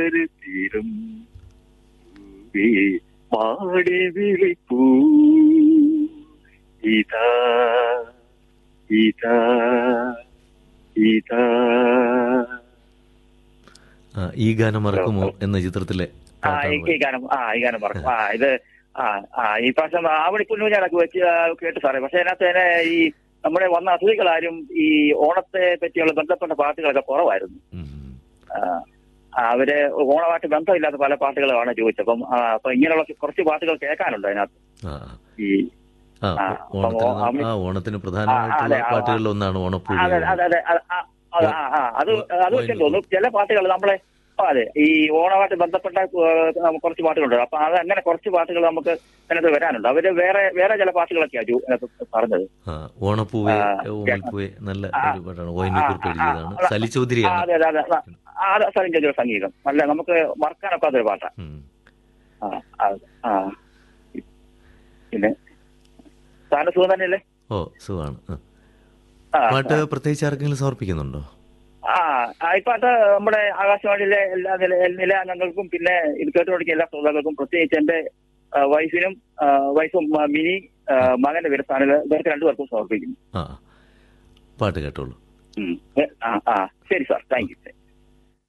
ഒരു തീരം പൂവേ മാടി വിളിപ്പൂ ഇതാ ഇതാ ഇതാ ആ, ഈ ഗാനം മറക്കുമോ എന്ന ചിത്രത്തിലെ ആ ഈ പാട്ടാണ് ഈ ഗാനം ആ ഈ ഗാനം പറഞ്ഞു ആ ഇത് ആ ആ ഈ പ്രാവശ്യം ആവണി കുഞ്ഞുഞ്ഞാലൊക്കെ വെച്ച് ആ, കേട്ടു സാറേ പക്ഷെ അതിനകത്ത് തന്നെ ഈ നമ്മുടെ വന്ന അതിഥികളാരും ഈ ഓണത്തെ പറ്റിയുള്ള ബന്ധപ്പെട്ട പാട്ടുകളൊക്കെ കുറവായിരുന്നു ഉം. ആ, അവര് ഓണമായിട്ട് ബന്ധമില്ലാത്ത പല പാട്ടുകളാണ് ചോദിച്ചത് അപ്പം ആ, അപ്പൊ ഇങ്ങനെയുള്ള കുറച്ച് പാട്ടുകൾ കേൾക്കാനുണ്ട് അതിനകത്ത് ആ ഈ ആ ആ, ഓണത്തിന് അപ്പം ന- ഓ- ആ ഓണത്തിന് ആ, പ്രധാനമായിട്ടുള്ള അതെ, ആ, പാട്ടുകളിൽ ഒന്നാണ് ഓണപ്പൂ അതെ അതെ അതെ അത് ആ, അത് ആ, ആ, അത് അത് വെച്ച് തോന്നുന്നു ചില പാട്ടുകൾ നമ്മളെ ആ, അതെ ഈ ഓണമായിട്ട് ബന്ധപ്പെട്ട ഏ, കുറച്ച് പാട്ടുകളുണ്ട് അപ്പൊ അത് അങ്ങനെ കുറച്ച് പാട്ടുകൾ നമുക്ക് അതിനകത്ത് വരാനുണ്ട് അവര് വേറെ വേറെ ചില പാട്ടുകളൊക്കെയാ ജോ- അതിനകത്ത് പറഞ്ഞത് ആ ഓണപ്പൂവേ ആ, ഓമൽപ്പൂവേ നല്ല ആ, ഒരു പാട്ടാണ് ഒയിനിക്കുറിപ്പ് ആ, ആ, എഴുതിയതാണ് ആ, സലി ആ, ചൗധരിയാണ് അതെ അതെ അതെ ആ, ആ, അത് സലിം ചെയ്തൊരു സംഗീതം നല്ല നമുക്ക് മറക്കാനൊക്കാത്തൊരു പാട്ടാ ഉം. ആ ആ, ആ പിന്നെ സാറിന് സുഖം തന്നെയല്ലേ ഓ സുഖമാണ് ആ. ആ, പാട്ട് പ്രത്യേകിച്ച് ആർക്കെങ്കിലും സമർപ്പിക്കുന്നുണ്ടോ ആ ആ, ഈ പാട്ട് നമ്മുടെ ആകാശവാണിയിലെ എല്ലാ നില നില അംഗങ്ങൾക്കും പിന്നെ ഇത് കേട്ടുകൊണ്ടിരിക്കുന്ന എല്ലാ ശ്രോതാക്കൾക്കും പ്രത്യേകിച്ച് എന്റെ ആ, വൈഫിനും ആ, വൈഫും ആ, മിനി ആ, മകന്റെ പേര് സ്ഥാനിൽ ഇവർക്ക് രണ്ടുപേർക്കും സമർപ്പിക്കുന്നു ആ പാട്ട് കേട്ടോളൂ ഉം. ഏ, ആ ആ ശരി സാർ താങ്ക് യു